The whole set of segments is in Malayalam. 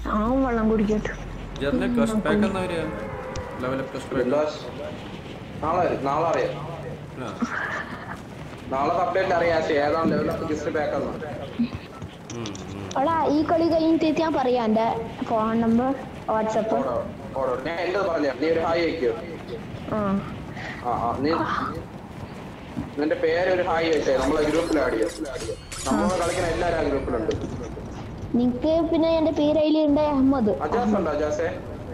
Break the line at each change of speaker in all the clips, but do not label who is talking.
അവൻ വെള്ളം കുടിക്കട്ടെ
ജെറിനെ ക്വസ്റ്റ് പാക്ക് എന്നാ വരിക ലെവൽ അപ്പ് ക്വസ്റ്റ് പാക്ക്
ബിൻഡോസ് നാളെ വരും. നാളെ അറിയാം നാളെ അപ്ഡേറ്റ് അറിയാം പക്ഷേ ഏതാണ് ലെവലപ്പ് ഗിസ്റ്റ് ബാക്ക് എന്ന്
എടാ ഈ കളി കഴിഞ്ഞിട്ട് ഞാൻ പറയാം എൻ്റെ ഫോൺ നമ്പർ വാട്സപ്പ്
ഓടോ ഓടോ ഞാൻ എന്റെ പറഞ്ഞു നീ ഒരു ഹായ് അയക്കോ
ആ
ആ ആ നീ നിന്റെ പേര് ഒരു ഹായ് വെച്ചേ നമ്മളെ ഗ്രൂപ്പിൽ ആഡ് ചെയ്യാം നമ്മളെ കളിക്കുന്ന എല്ലാവരും ആ ഗ്രൂപ്പിലുണ്ട്
നിനക്ക് പിന്നെ എൻ്റെ പേര് അതിലുണ്ട് അഹമ്മദ്
അജാസ് ഉണ്ടോ അജാസെ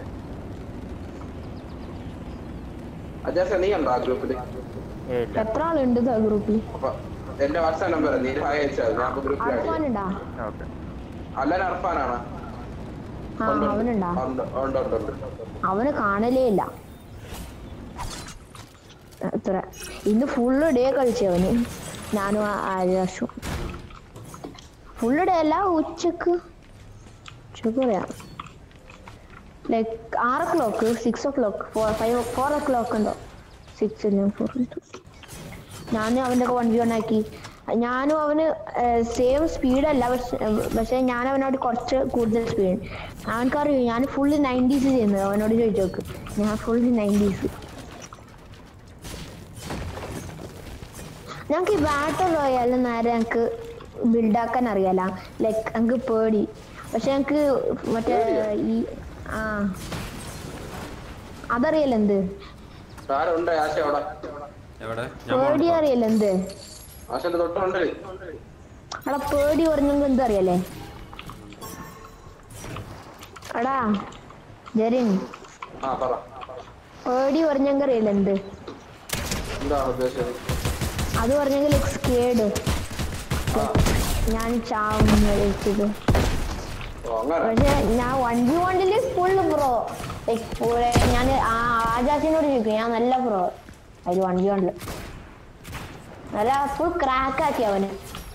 അജാസെ നീ ഉണ്ടോ ആ ഗ്രൂപ്പിൽ
എത്ര ആളുണ്ട് ആ ഗ്രൂപ്പിൽ
അപ്പൊ എന്റെ വാട്സാപ്പ് നമ്പർ നീ ഒരു ഹായ് അയച്ചാൽ ഞാൻ ഗ്രൂപ്പിൽ ആഡ് ചെയ്യാം
അർഫാനുണ്ടാ
ഓക്കെ
അല്ലാൻ അർഫാനാണ്
ആ അവനുണ്ടാ
ഉണ്ട് ഉണ്ട് ഉണ്ട് ഉണ്ട്
അവന് കാണലേ ഇല്ല എത്ര ഇന്ന് ഫുള്ള് ഡേ കളിച്ചവന് ഞാനും ആകാശും ഫുള്ള് ഡേ അല്ല ഉച്ചക്ക് ഉച്ചക്ക് പറയാം ലൈക്ക് ആറ് o'clock six o'clock four five four o'clock ഉണ്ടോ സിക്സ് ഇല്ല ഫോർ ഞാനും അവൻ്റെ വൺ വി വൺ ആക്കി ഞാനും അവന് സെയിം സ്പീഡല്ല പക്ഷെ പക്ഷെ ഞാൻ അവനോട് കുറച്ച് കൂടുതൽ സ്പീഡ് അവനക്കറിയോ ഞാൻ ഫുള്ള് നയൻറ്റീസ് ചെയ്യുന്നത് അവനോട് ചോദിച്ചു നോക്ക് ഞാൻ ഫുള്ള് നയൻറ്റീസ് ഞങ്ങൾക്ക് ഈ ബാറ്റർ റോയാലും നേരെ ഞങ്ങൾക്ക് ബിൽഡാക്കാൻ അറിയാല ലൈക്ക് ഞങ്ങൾക്ക് പേടി പക്ഷെ ഞങ്ങൾക്ക് മറ്റേ ഈ ആ അതറിയാലോ എന്ത്
ആരുണ്ട് ആശ അവിടെ
എവിടെ ഞാൻ
പേടി
പോകണം
അറിയാലോ എന്ത്
ആശന്റെ തൊട്ടുണ്ട്
എടാ പേടി പറഞ്ഞെങ്കിൽ എന്താ അറിയാലേ എടാ ജെറിൻ
ആ പറ
പേടി പറഞ്ഞെങ്കിൽ അറിയില്ല എന്ത്
എന്താണ് ഉദ്ദേശിച്ചത്
അത് പറഞ്ഞെങ്കിൽ ലൈക്ക് സ്കേഡ് ഞാൻ ചാവും വിളിച്ചത്
ഓ അങ്ങനെ
പക്ഷെ ഞാൻ വൺ ജി വണ്ടില് ഫുള്ള് പ്രോ ലൈക്ക് ഞാൻ ആ ആജാസിനോട് ചോദിക്കും ഞാൻ നല്ല പ്രോ അതിൽ വൺ ജി വണ്ടില് നല്ല ഫുൾ ക്രാക്ക് ആക്കി അവന്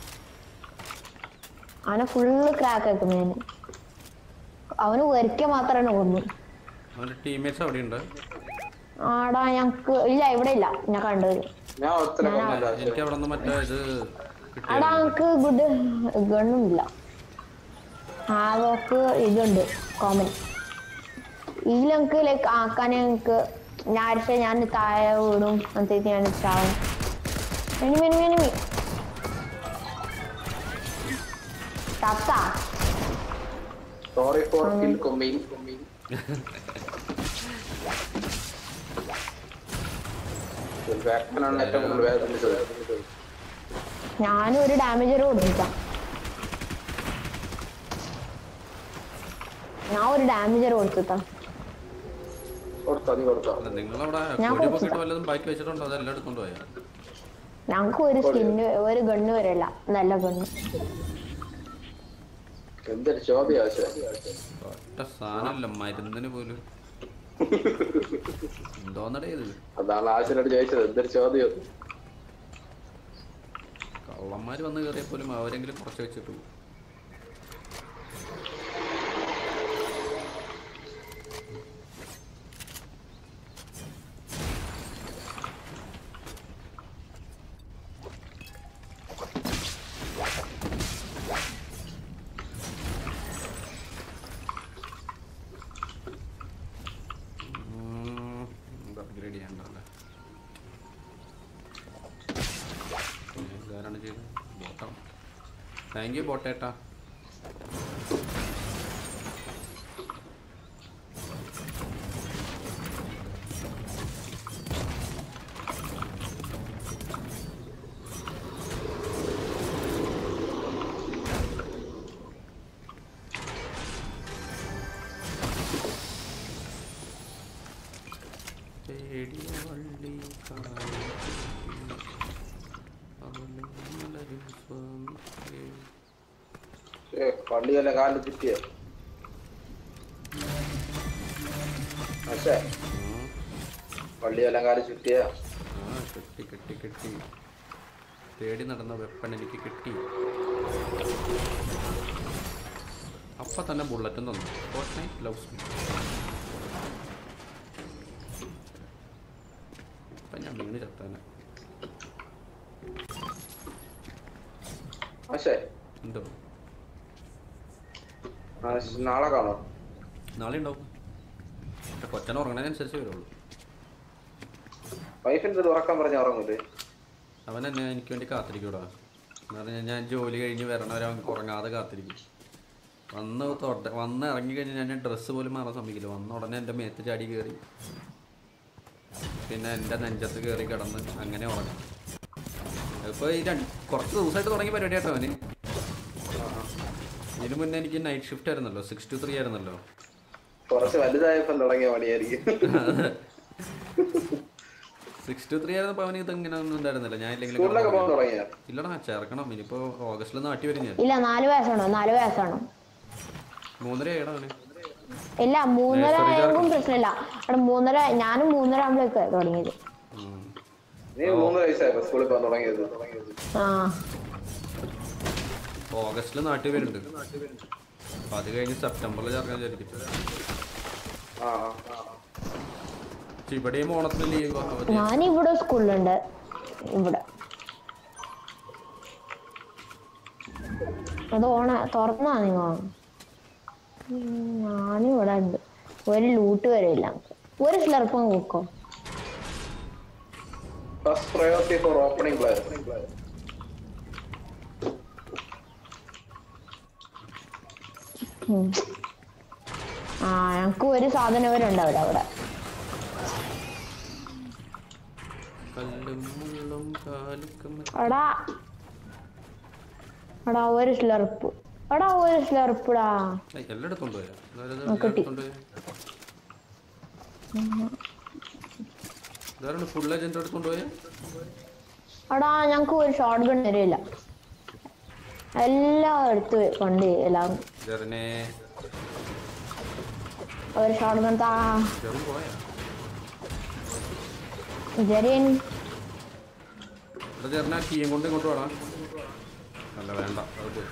അവനെ ഫുള്ള് ക്രാക്ക് ആക്കും ഞാൻ അവന് ഒരിക്കൽ മാത്രമാണ് കൊന്നു
അവന്റെ ടീംമേറ്റ്സ് അവിടെ ഉണ്ട്
ആടാ ഞങ്ങക്ക് ഇല്ല ഇവിടെ ഇല്ല ഞാൻ കണ്ടത്
ഞാൻ ഒത്തിരി കൊന്നില്ല ആശ
എനിക്ക് അവിടെ നിന്ന് മറ്റേ ഇത്
എടാ
കിട്ടിയ
ഞങ്ങക്ക് ഗുഡ് ഗണ്ണും ഇല്ല ആകോക്ക് ഇതുണ്ട് കോമൺ ഇതിൽ ഞങ്ങക്ക് ലൈക്ക് ആക്കാൻ ഞങ്ങക്ക് ഞാൻ അടിച്ച ഞാൻ താഴെ വീടും അന്നത്തേക്ക് ഞാൻ ചാവും എനിമി എനിമി എനിമി തത്ത
സോറി ഫോർ കിൽ കൊമ്മീൻ ബാക്കിനാണ് ഏറ്റവും കൂടുതൽ വേദനിച്ചത്
ഞാനും ഒരു ഡാമേജർ കൊടുത്തില്ല ഞാൻ ഒരു ഡാമേജർ കൊടുത്തിട്ടാ
കൊടുത്തോ നീ കൊടുത്തോ
അല്ല നിങ്ങളവിടെ
ഞാൻ
കൊടി
കൊടുത്തു.
പൊക്കിട്ട് വല്ലതും ബാക്കി വെച്ചിട്ടുണ്ടോ അതെല്ലാം എടുത്തോണ്ട് പോയാ
ഞങ്ങക്ക് ഒരു സ്കിന്ന് ഒരു ഗണ്ണ് വരെയല്ല നല്ല ഗണ്ണ്
എന്തൊരു ശോഭയാ ആശ
ഒറ്റ സാധനമില്ല മരുന്നിന് പോലും എന്തോന്നടേ ഇത്
അതാണ് ആശനോട് ചോദിച്ചത് എന്തൊരു ചോദ്യം
കള്ളന്മാര് വന്ന് കയറിയ പോലും അവരെങ്കിലും കുറച്ച് വെച്ചിട്ട് പോകും അപ്ഗ്രേഡ് ചെയ്യണ്ടല്ലേ ഇതാരാണ് ചെയ്തത് ബോട്ടാണ് താങ്ക് യു ബോട്ടേട്ടാ തേടിയ വള്ളി കാലി അവനെ മലരിൽ സ്വാമിക്കേ
ഏ പള്ളിയല്ല കാലിൽ ചുറ്റിയ പക്ഷേ പള്ളിയെല്ലാം കാലിൽ ചുറ്റിയ
ആ കെട്ടി കെട്ടി കെട്ടി തേടി നടന്ന വെപ്പൺ എനിക്ക് കിട്ടി അപ്പൊ തന്നെ ബുള്ളറ്റും തന്നു ഫോർട്ട്നൈറ്റ് ലവ്സ് മീ ഇപ്പൊ ഞാൻ വീണ് ചത്താനെ
പക്ഷേ
എന്തോ
ആ, ശ്- നാളെ കാണോ
നാളെ ഉണ്ടാവും പക്ഷെ കൊച്ചനെ ഉറങ്ങണതിനനുസരിച്ച് വരുള്ളൂ
വൈഫിന്റെ ഇത് ഉറക്കം പറഞ്ഞ ഉറങ്ങൂലേ
അവൻ എന്നെ എനിക്ക് വേണ്ടി കാത്തിരിക്കൂടാ എന്ന് പറഞ്ഞാൽ ഞാൻ ജോലി കഴിഞ്ഞ് വരണവരെ അവൻ ഉറങ്ങാതെ കാത്തിരിക്കും വന്ന് തൊട്ട വന്ന് ഇറങ്ങി കഴിഞ്ഞ് ഞാൻ ഡ്രസ്സ് പോലും മാറാൻ സമ്മതിക്കില്ല വന്ന ഉടനെ എൻ്റെ മേത്ത് ചാടി കയറി പിന്നെ എൻ്റെ നെഞ്ചത്ത് കയറി കിടന്ന് അങ്ങനെ ഉറങ്ങും ഇപ്പോൾ ഈ രണ്ട് കുറച്ച് ദിവസമായിട്ട് തുടങ്ങിയ പരിപാടി കേട്ടോ അവന് ഇതിന് മുന്നേ എനിക്ക് നൈറ്റ് ഷിഫ്റ്റ് ആയിരുന്നല്ലോ സിക്സ് ടു ത്രീ ആയിരുന്നല്ലോ
കുറച്ച് വലുതായപ്പം തുടങ്ങിയ പണിയായിരിക്കും
സിക്സ് ടു ത്രീ ആയിരുന്നപ്പോൾ അവന് ഇത് ഇങ്ങനെ ഒന്നും ഉണ്ടായിരുന്നില്ല ഞാൻ
സ്കൂളിലൊക്കെ പോകാൻ
ഇല്ലെങ്കിൽ
തുടങ്ങിയ
ഇല്ലടാ ചേർക്കണം ഇനിയിപ്പോൾ ഓഗസ്റ്റിൽ നാട്ടി വരും ഞാൻ
ഇല്ല നാല് വയസ്സാണോ നാല് വയസ്സാണോ
മൂന്നര ആയിടാ അവന്
ഇല്ല മൂന്നര
Nursery
ആയെങ്കിലും
ചേർക്കണം.
പ്രശ്നമില്ല അവിടെ മൂന്നര ഞാനും മൂന്നര ആകുമ്പോഴേക്ക് തുടങ്ങിയത്
ഉം.
നീ മൂന്ന് വയസ്സായപ്പോ സ്കൂളിൽ പോകാൻ തുടങ്ങിയത്
ആ
ഓഗസ്റ്റിൽ നാട്ടിൽ വരുന്നുണ്ട് അപ്പൊ അത് കഴിഞ്ഞ് സെപ്റ്റംബറിൽ ചേർക്കാൻ വിചാരിക്കും
ആ ആ, ആ.
പക്ഷെ ഇവിടെയും ഓണത്തിന് ലീവ് അവധി
ഞാൻ ഇവിടെ സ്കൂളിലുണ്ട് ഇവിടെ അത് ഓണ തുറന്നാ നിങ്ങൾ ഞാനും ഇവിടെ ഉണ്ട് ഒരു ലൂട്ട് വരെ ഇല്ല ഒരു സ്ലർപ്പം കുക്കോ
first priority for opening player
ഉം. ആ ഞങ്ങക്ക് ഒരു സാധനം വരെ ഉണ്ട് അവിടെ അവിടെ
കല്ലും മുള്ളും കാലിക്കും
എടാ എടാ ഒരു സ്ലർപ്പ് എടാ ഒരു സ്ലർപ്പിടാ
ഏയ്, എല്ലായിടത്തും കൊണ്ടുപോയാ
ആ, കിട്ടി.
ഇതാരാണ് ഫുൾ ഏജന്റ് എടുത്ത് കൊണ്ടുപോയാ
എടാ ഞങ്ങക്ക് ഒരു ഷോർട്ട് ഗൺ വരില്ല എല്ലാം എടുത്ത് കൊണ്ട് എല്ലാം
ജെറിനെ
ഒരു ഷോർട്ട് ഗൺ താ
ജെറും പോയാ
ജെറിൻ
ഇവിടെ ജെറിനെ കീയും കൊണ്ട് ഇങ്ങോട്ട് വേണം അല്ല വേണ്ട അത് പോയി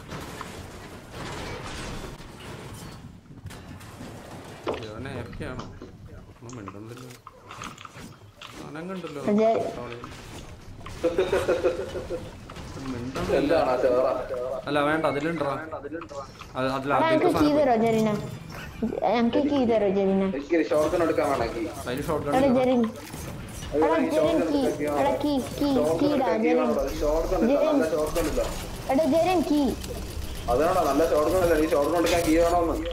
ജെറിനെ എഫ് ആണോ ഒന്നും മിണ്ടണ്ടല്ലോ സാധനം കണ്ടല്ലോ
ജെ-
മിണ്ടണ്ടല്ലോ
എന്താണ് ആ ചോറ
അല്ല വേണ്ട അതിലുണ്ടാ അത് അതിൽ
എടാ
ആദ്യത്തെ
ഞങ്ങക്ക് കീ
സാധനം
തരോ ജെറിന ഞങ്ങക്ക് കീ തരോ ജെറിന
എനിക്ക് ഷോർട്ട് എടുക്കാൻ വേണമെങ്കിൽ
അതിൽ ഷോർട്ട്
എടാ
ഗൺ
ജെറിൻ എടാ ജെറിൻ കീ എടാ കീ കീ കീടാ ജെറിൻ
ഷോർട്ട് നല്ല ഷോർട്ട് ഇല്ല
എടാ ജെറിൻ കീ
അതാണോ നല്ല ഷോർട്ട് ഇല്ല നീ ഷോർട്ട് എടുക്കാൻ കീ വേണമെന്ന്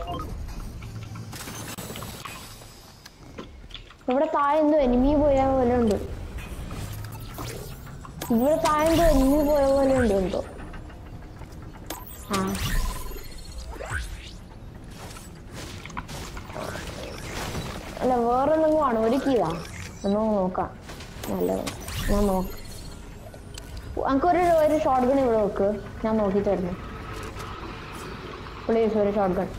ഇവിടെ താഴെ എന്തോ എനിമി പോയ പോലെ ഉണ്ട് ഇവിടെ താഴെ എന്തോ എനിമി പോയ പോലെ ഉണ്ട് എന്തോ ആ അല്ല വേറെ എന്തെങ്കിലും ആണോ ഒരു കീതാ ഒന്ന് നോക്കാം നല്ലത് ഞാൻ നോക്കാം എനിക്കൊരു ഒരു ഷോർട്ട് ഗൺ ഇവിടെ വെക്ക് ഞാൻ നോക്കി തരുന്നു പ്ലീസ് ഒരു ഷോർട്ട് ഗൺ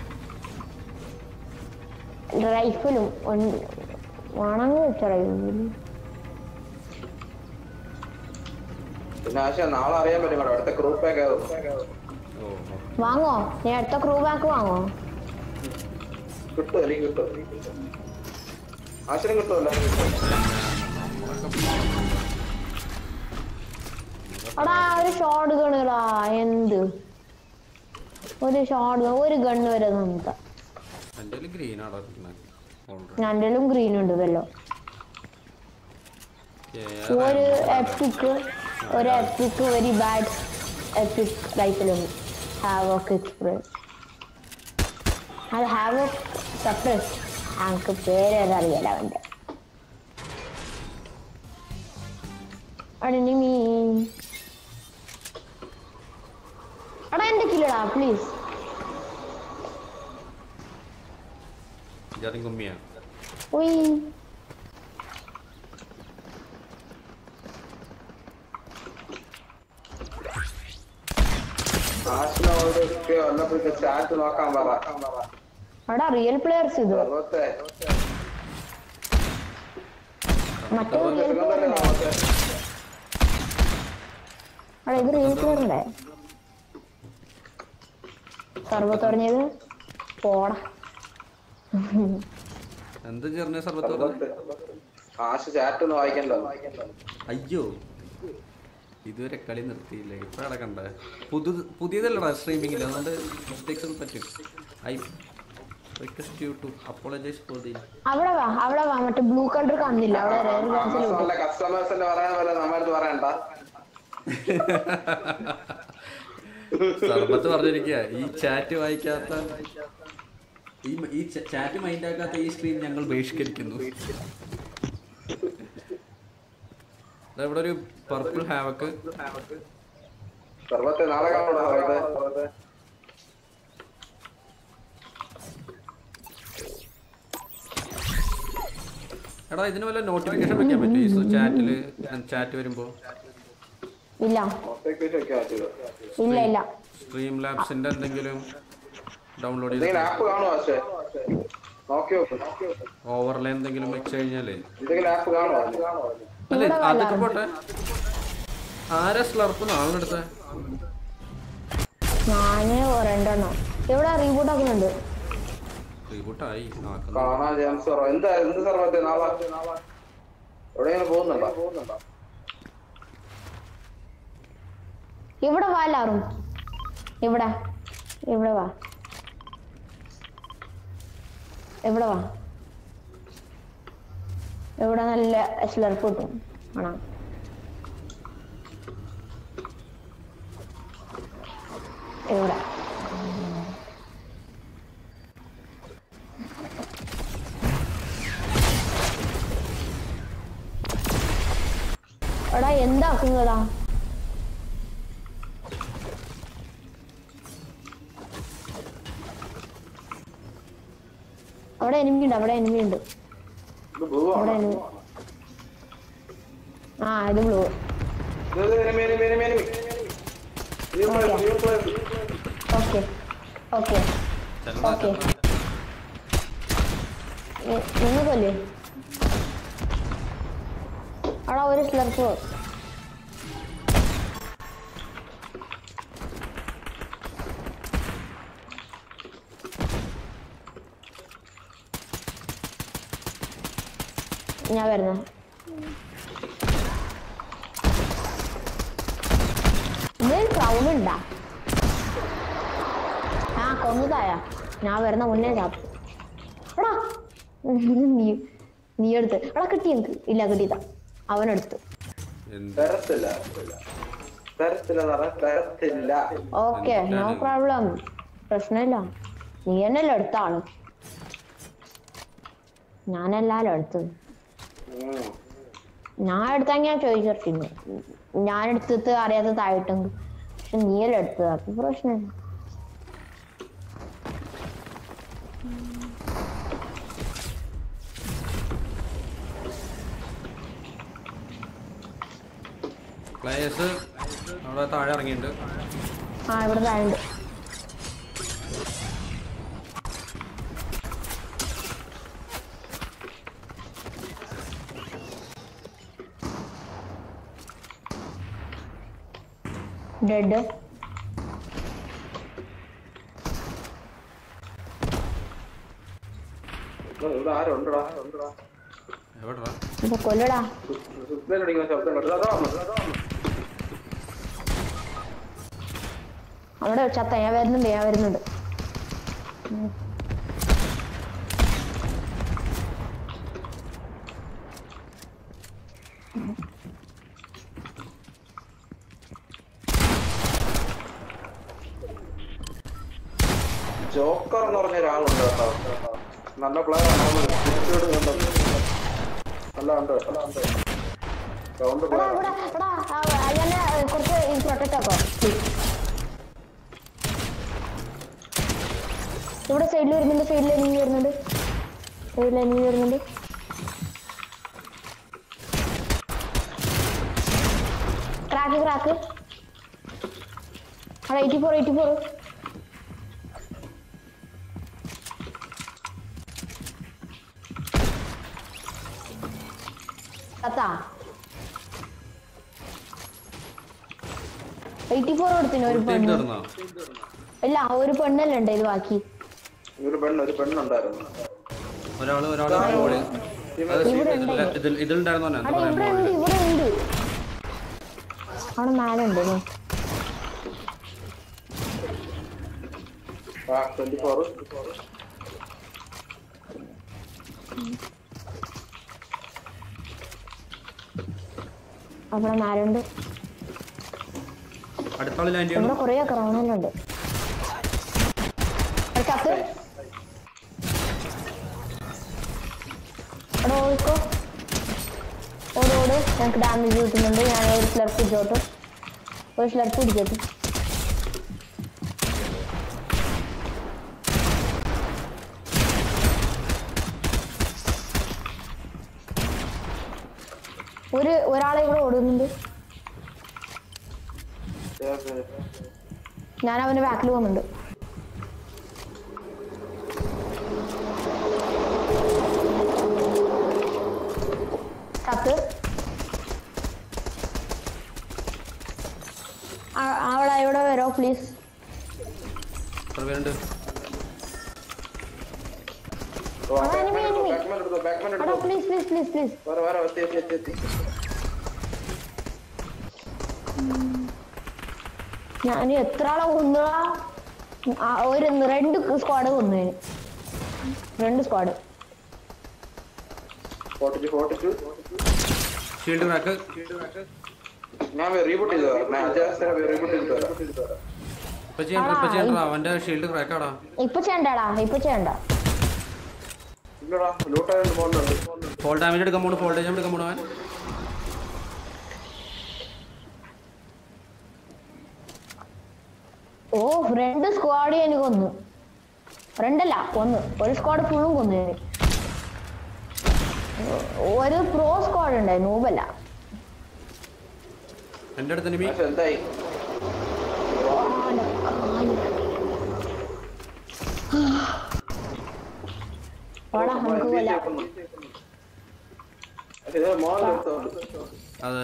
റൈഫിലും വേണമെങ്കിൽ വെച്ച റൈഫിലും
പിന്നെ ആശ നാളെ അറിയാൻ പറ്റും കേട്ടോ അടുത്ത ഗ്രൂപ്പ് ഒക്കെ
ഓ ഓ.
വാങ്ങോ നീ അടുത്ത ക്രൂ ബാക്ക് വാങ്ങോ
കിട്ടും അല്ലെങ്കിൽ കിട്ടും ആശനം കിട്ടുമല്ലോ
എടാ ഒരു ഷോർട്ട് ഗണ്ണുകളാ എന്ത് ഒരു ഷോർട്ട് ഗൺ ഒരു ഗണ്ണ് വരെ നമുക്ക്
എൻ്റെ കയ്യിൽ ഗ്രീൻ ആണ് ഇരിക്കുന്നത് ഓൾറെഡി
രണ്ടിലും ഗ്രീൻ ഉണ്ട് വല്ലോ ഒരു എപ്പിക് ഒരു എപ്പിക് വെരി ബാഡ് എപ്പിക് റൈഫിലുണ്ട് ഹാവോക്ക് എക്സ്പ്രസ് അത് ഹാവോക്ക് സപ്രസ് എനിക്ക് പേരേത് അറിയില്ല അവൻ്റെ അടിനിമീ എടാ എൻ്റെ കില്ലടാ പ്ലീസ്
ജെറിൻ കുമ്മിയാണ്
ഉയ്
ആശനോട് വല്ലപ്പോഴത്തെ ചാറ്റ് നോക്കാൻ പറ
എടാ റിയൽ പ്ലെയേഴ്സ് ഇത്
സർവത്തെ
മറ്റേ റിയൽ പ്ലെയർ അല്ലേ എടാ ഇത് റിയൽ പ്ലെയർ അല്ലേ സർവത്ത് തുടങ്ങിയത് പോടാ
എന്ത് ജെറിനെ സർബത്ത് പറഞ്ഞത്?
ആശ ചാറ്റ് ഒന്ന് വായിക്കണ്ടോ
അയ്യോ ഇതുവരെ കളി നിർത്തിയില്ല ഇപ്പോഴാണ് കണ്ടേ പുതു പുതിയതല്ലടാ സ്ട്രീമിങ്ങിൽ അതുകൊണ്ട് മിസ്റ്റേക്സ് പറ്റും I request you to apologise for the
അവിടെ വാ അവിടെ വാ മറ്റേ ബ്ലൂ കളർ കാണുന്നില്ല അവിടെ റെയർ ക്യാൻസൽ കിട്ടും
നല്ല കസ്റ്റമേഴ്സിന്റെ പറയാൻ പോലെ നമ്മളടുത്ത് പറയണ്ട
സർബത്ത് പറഞ്ഞിരിക്കുക ഈ ചാറ്റ് വായിക്കാത്ത ഈ ഈ ചാറ്റ് മൈൻഡ് ആക്കാത്ത ഈ സ്ട്രീം ഞങ്ങൾ ബഹിഷ്കരിക്കുന്നു ദാ ഇവിടെ ഒരു പർപ്പിൾ ഹാവക്ക്
സർവത്തെ നാളെ കാണൂടാ സർവത്തെ
എടാ ഇതിന് വല്ല നോട്ടിഫിക്കേഷൻ വെക്കാൻ പറ്റും ഈ ചാറ്റില് ചാറ്റ് വരുമ്പോ
ഇല്ല
ഒറ്റയ്ക്ക് വെക്കാൻ പറ്റുമോ
ഇല്ല ഇല്ല
സ്ട്രീം ലാബ്സിന്റെ എന്തെങ്കിലും ഡൗൺലോഡ് ചെയ്ത്
എന്തെങ്കിലും ആപ്പ് കാണുമോ പക്ഷേ നോക്കി നോക്ക്
ഓവർലേ എന്തെങ്കിലും വെച്ച് കഴിഞ്ഞാലേ
എന്തെങ്കിലും ആപ്പ് കാണുമോ
അല്ല
ഇവിടെ
അതൊക്കെ
വല്ലാറും.
പോട്ടെ ആരാ സ്ലർപ്പ് നാളെടുത്ത
ഞാന് രണ്ടെണ്ണം ഇവിടെ റീബൂട്ട് ആക്കുന്നുണ്ട്
റീബൂട്ടായി ആക്കുന്നു
കാണാൻ ചാൻസ് കുറവ് എന്താ എന്ത് സർവത്തെ നാളെ എവിടെയെങ്കിലും പോകുന്നുണ്ടോ പോകുന്നുണ്ടോ
ഇവിടെ വാ എല്ലാവരും ഇവിടെ ഇവിടെ വാ ഇവിടെ വാ ഇവിടെ നല്ല സ്ലർപ്പ് കിട്ടും ആണോ ഇവിടെ എടാ എന്താക്കുന്നതാ അവിടെ എനിമി ഉണ്ട് അവിടെ എനിമി ഉണ്ട്
ഇത് ബ്ലൂ
അവിടെ
ആണോ
എനിമി ആ ഇത് ബ്ലൂ
ഇത് ഇത് enemy, enemy, enemy, enemy. New player, new player.
Okay okay
ചെല്ലടാ,
ഓക്കേ.
ചെല്ലടാ.
നിങ്ങൾക്കല്ലേ അവിടെ ഒരു സ്ലർപ്പ് ഞാൻ വരുന്നു ഇതിൽ ക്രൗഡ് ഉണ്ടാ ആ കൊന്നതായ ഞാൻ വരുന്ന മുന്നേ ചാത്തു എടാ നീ നീ എടുത്ത് എടാ കിട്ടി എനിക്ക് ഇല്ല കിട്ടിയതാ അവനെടുത്ത്
എന്ത്
തരത്തില്ല തരത്തില്ല സാറേ തരത്തില്ല
ഓക്കെ നോ പ്രോബ്ലം പ്രശ്നമില്ല നീ തന്നെയല്ലേ എടുത്ത ആള് ഞാനല്ലാലോ എടുത്തത്
ഉം.
ഞാൻ എടുത്താൽ ഞാൻ ചോദിച്ചിരുന്നു ഞാൻ എടുത്തിട്ട് അറിയാത്തതായിട്ടെങ്കിൽ പക്ഷെ നീയല്ലേ എടുത്തത് അപ്പൊ പ്രശ്നമില്ല
പ്ലേയേഴ്സ് അവിടെ താഴെ ഇറങ്ങിയിട്ടുണ്ട്
ആ ഇവിടെ താഴുണ്ട് ഡെഡ്
ഇവിടെ ആരും ഉണ്ടടാ ഉണ്ടടാ
എവിടെടാ
ഇപ്പൊ കൊല്ലടാ
സുസ്മേൻ അടിക്കുന്ന ശബ്ദം കേട്ടു അതാ വന്നു, അതാ വന്നു.
അവിടെ ചത്ത ഞാൻ വരുന്നുണ്ട് ഞാൻ വരുന്നുണ്ട് ഉം.
ജോക്കർ എന്ന് പറഞ്ഞ ഒരാളുണ്ട് കേട്ടോ നല്ല പ്ലെയർ ആണ് നല്ല ഉണ്ട് നല്ല ഉണ്ട് ഗ്രൗണ്ട്
എടാ
പ്ലെയർ
ഇവിടെ എടാ ആ, അയാളെ കുറച്ച് പ്രൊട്ടക്ട് ആക്കോ please. ഇവിടെ സൈഡിൽ വരുന്നുണ്ട് സൈഡിൽ എനിമി വരുന്നുണ്ട് സൈഡിൽ എനിമി വരുന്നുണ്ട് ക്രാക്ക് ക്രാക്ക് അവിടെ എയ്റ്റി ഫോർ എയ്റ്റി ഫോർ കത്താ എയ്റ്റി ഫോർ കൊടുത്തിന് ഒരു
ടീം
പെണ്ണ്
തീർന്നോ
ഇല്ല ഒരു പെണ്ണല്ലേ ഉണ്ട് ഇത് ബാക്കി
ഒരു പെണ്ണ് ഒരു പെണ്ണുണ്ടായിരുന്നു
ഒരാള് ഒരാള് ഗോളി അത്
ഇവിടെ
ഇതിൽ- ഇതിൽ ഇതിലുണ്ടായിരുന്നോ
അവിടെ ഇവിടെ ഉണ്ട് ഇവിടെ ഉണ്ട് അവിടെ മേലെ ഉണ്ട് ഇല്ലേ?
ആ ട്വന്റി ഫോർ
അവിടെ മേലെ ഉണ്ട്
അടുത്ത ആള് ലാൻഡ്
ഇവിടെ
ചെയ്യണം
കുറേ ക്രൗണലുണ്ട് ഒരു കത്ത് അവിടെ ഓടിക്കോ ഓടോട് ഞങ്ങൾക്ക് ഡാമേജ് കിട്ടുന്നുണ്ട് ഞാൻ ഒരു സ്ലർപ്പ് പിടിച്ചോട്ടു ഒരു സ്ലർപ്പ് പിടിക്കട്ടെ ഒരു ഒരാളെ ഇവിടെ ഓടുന്നുണ്ട് ഞാൻ അവന്റെ ബാക്കിൽ പോകുന്നുണ്ട് കത്ത് ആ- അവിടെ ഇവിടെ വരോ പ്ലീസ്
എത്ര പേരുണ്ട്
enemy, enemy.
ബാക്ക്മാൻ എടുത്തോ ബാക്ക്മാൻ
അവിടെ
എടുത്തോ
പ്ലീസ് പ്ലീസ് പ്ലീസ് പ്ലീസ്
വേറെ വേറെ എത്തി എത്തി എത്തി എത്തി
ഞാൻ എത്ര ആളെ കൊന്നുക ഒരു രണ്ട് സ്ക്വാഡ് കൊന്നു ഞാൻ രണ്ട് squad
forty two forty two
shield crack
ഞാൻ റീബൂട്ട് ചെയ്തു ഞാൻ അജാസിനെ റീബൂട്ട് ചെയ്തിട്ട് വരാം
ഇപ്പൊ ചെയ്യണ്ട ഇപ്പൊ ചെയ്യണ്ട അവന്റെ ഷീൽഡ് ക്രാക്കാടാ
ഇപ്പൊ ചെയ്യണ്ടടാ ഇപ്പൊ ചെയ്യണ്ട
ഇല്ലടാ ലൂട്ടായിട്ട് പോകുന്നുണ്ട്
ഫോൾ ഡാമേജ് എടുക്കാൻ പോണു ഫോൾ ഡാമേജ് എടുക്കാൻ പോണു അവൻ
ഓ രണ്ട് സ്ക്വാഡ് ഞാൻ കൊന്നു രണ്ടല്ല കൊന്നു ഒരു സ്ക്വാഡ് ഫുള്ളും കൊന്നു ഞാൻ ഒരു പ്രോ സ്ക്വാഡ് ഉണ്ടായി നൂബല്ല
എന്റെ അടുത്ത് എനിമി
പക്ഷെ എന്തായി
വാടാ നമുക്ക് കൊല്ലാം
ഇത് മോഹൻ എടുത്തോ
അതെ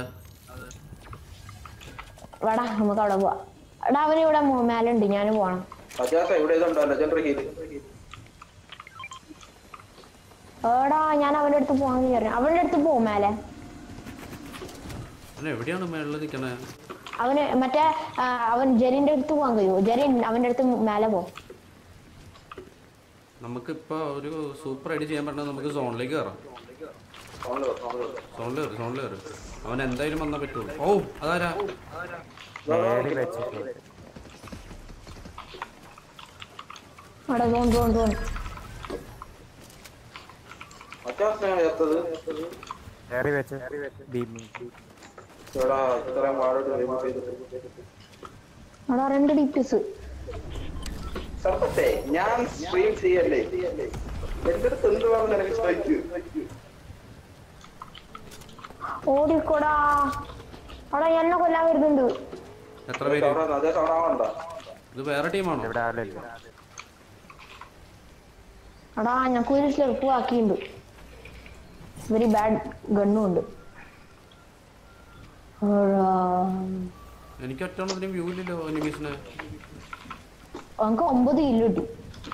വാടാ നമുക്ക് അവിടെ പോവാം എടാ അവന് ഇവിടെ മോ- മേലുണ്ട് ഞാൻ പോണം
അജാസ ഇവിടെ ഇതുണ്ടോ ലെജൻഡറി ഹീൽ
എടാ ഞാൻ അവന്റെ അടുത്ത് പോകാൻ വിചാരിച്ചു അവന്റെ അടുത്ത് പോവും മേലെ
അവൻ എവിടെയാണ് മേളിൽ നിൽക്കണേ
അവന് മറ്റേ ആ, അവൻ ജെറിന്റെ അടുത്ത് പോകാൻ കഴിയുമോ ജെറിൻ അവന്റെ അടുത്ത് മേലെ പോകും
നമുക്കിപ്പോ ഒരു സൂപ്പർ ഐഡി ചെയ്യാൻ പറ്റുന്നത് നമുക്ക് സോണിലേക്ക് കയറാം സോണിൽ കയറി സോണിൽ കയറി അവൻ എന്തായാലും വന്നാൽ പറ്റുള്ളൂ ഓ അതാരാ
അവിടെ തോന്നു തോന്നു തോന്നു
അജാസിനാണ് ചേർത്തത്
കയറി വെച്ച് ഭീമി
എടാ ഇത്രയും വാഴോട്ട് റീബൂട്ട് ചെയ്തിട്ട്
അവിടെ രണ്ട് ഡിപ്പിസ്
സർപ്പത്തെ ഞാൻ സ്ട്രീം ചെയ്യല്ലേ എന്റെ അടുത്ത് എന്ത് വേണം നിനക്ക് ചോദിക്കൂ
ഓടിക്കോടാ അവിടെ എന്നെ കൊല്ലാൻ വരുന്നുണ്ട്
എത്ര പേര്
അജാസ് അവിടെ ആവണ്ട
ഇത് വേറെ ടീമാണോ
ഇവിടെ ആളില്ല
എടാ ഞങ്ങൾക്ക് ഒരു സ്ലെർപ്പ് ബാക്കിയുണ്ട് വെരി ബാഡ് ഗണ്ണും ഉണ്ട് എടാ.
എനിക്ക് ഒറ്റ വ്യൂ ഇല്ലല്ലോ എനിമീസിനെ
നമുക്ക് ഒമ്പത് കില്ല് കിട്ടി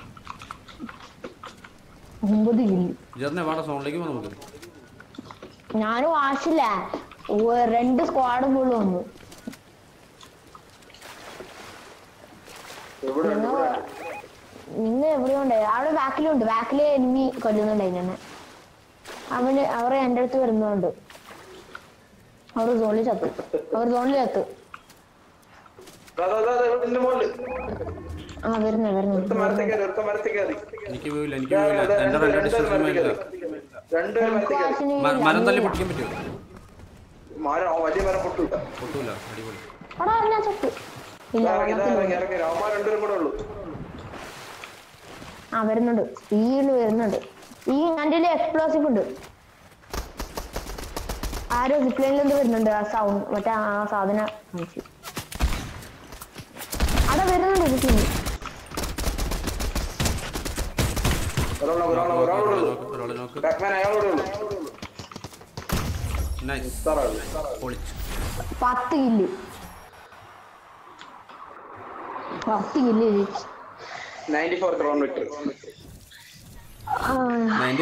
ഒമ്പത് കില്ല്
ജെറിനെ വാടാ സോണിലേക്ക് പോകാം നമുക്ക്
ഞാനും ആശില്ല ഒ- രണ്ട് സ്ക്വാഡ് ഫുള്ള് വന്നു
എവിടെ ഉണ്ട്
നിങ്ങൾ നിങ്ങൾ എവിടെയുണ്ട് അവിടെ ബാക്കിലുണ്ട് ബാക്കില് എനിമി കൊല്ലുന്നുണ്ടായി ഞാൻ അവന് അവർ എൻ്റെ അടുത്ത് വരുന്നുണ്ട് അവർ സോണിൽ ചത്തു അവർ സോണിൽ ചത്തു
ദാ, ദാ, ദാ, ദാ, ഇവിടെ എന്റെ മോളില്
ആ വരുന്നു വരുന്നു
ഒരുത്ത മരത്തിൽ കയറി ഒരുത്ത മരത്തിൽ കയറി
എനിക്ക് വ്യൂ ഇല്ല എനിക്ക് വ്യൂ ഇല്ല എന്റെ റെഡ് ഡിസ്റ്റൻസ് ഇല്ല
രണ്ട് മരത്തിൽ കയറി
ആശിന്
മ- മരം തല്ലി പൊട്ടിക്കാൻ പറ്റുമോ
മരം ആ വലിയ മരം പൊട്ടൂല
പൊട്ടൂല അടിപൊളി
എടാ ഞാൻ ചത്തു ഇല്ല
ഇറങ്ങി ഇതാ,
വന്നത്തില്ല.
ഇറങ്ങി ഇറങ്ങി അവന്മാർ രണ്ടുപേരും കൂടെ ഉള്ളൂ
ആ വരുന്നുണ്ട് സ്പീഡിൽ വരുന്നുണ്ട് ഈ എൻ്റെ എക്സ്പ്ലോസീവ് ഉണ്ട് ആരോ സിപ്ലൈനിൽ നിന്ന് വരുന്നുണ്ട് ആ സൗണ്ട് മറ്റേ ആ സാധനം കാണിച്ചു അവിടെ വരുന്നുണ്ട് ഇതിന്
ഒരാളെ ഒരാളെ ഒരാളോട് ഉള്ളൂ
ഒരാളെ നോക്ക്
ബാക്ക്മാൻ അയാളോടെ ഉള്ളൂ
നൈസ്
ഇത്രയുള്ളൂ.
പൊളിച്ചു
പത്ത് കില്ല് പത്ത് കില്ല്
94 ക്രോൺ വിക്ടറി
ആ
നയൻറ്റി